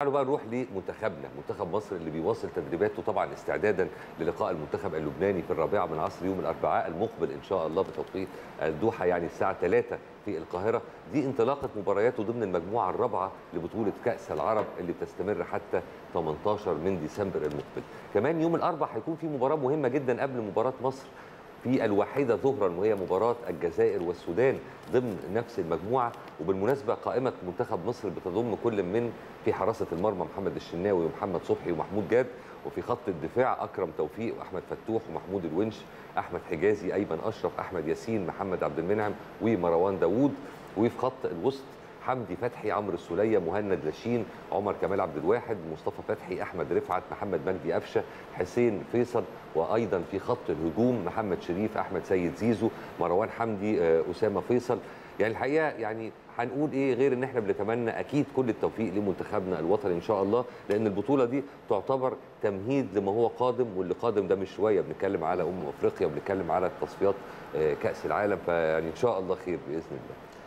تعالوا بقى نروح لمنتخبنا منتخب مصر اللي بيواصل تدريباته طبعا استعدادا للقاء المنتخب اللبناني في الرابعه من عصر يوم الاربعاء المقبل ان شاء الله بتوقيت الدوحه يعني الساعه 3 في القاهره دي انطلاقه مبارياته ضمن المجموعه الرابعه لبطوله كاس العرب اللي بتستمر حتى 18 من ديسمبر المقبل كمان يوم الاربعاء هيكون في مباراه مهمه جدا قبل مباراه مصر في الواحدة ظهرا وهي مباراة الجزائر والسودان ضمن نفس المجموعة وبالمناسبة قائمة منتخب مصر بتضم كل من في حراسة المرمى محمد الشناوي ومحمد صبحي ومحمود جاد وفي خط الدفاع أكرم توفيق وأحمد فتوح ومحمود الونش أحمد حجازي أيمن أشرف أحمد ياسين محمد عبد المنعم ومروان داوود وفي خط الوسط حمدي فتحي عمرو السوليه مهند لاشين عمر كمال عبد الواحد مصطفى فتحي احمد رفعت محمد مجدي قفشه حسين فيصل وايضا في خط الهجوم محمد شريف احمد سيد زيزو مروان حمدي اسامه فيصل يعني الحقيقه يعني هنقول ايه غير ان احنا بنتمنى اكيد كل التوفيق لمنتخبنا الوطني ان شاء الله لان البطوله دي تعتبر تمهيد لما هو قادم واللي قادم ده مش شويه بنتكلم على امم افريقيا وبنتكلم على تصفيات كاس العالم فيعني ان شاء الله خير باذن الله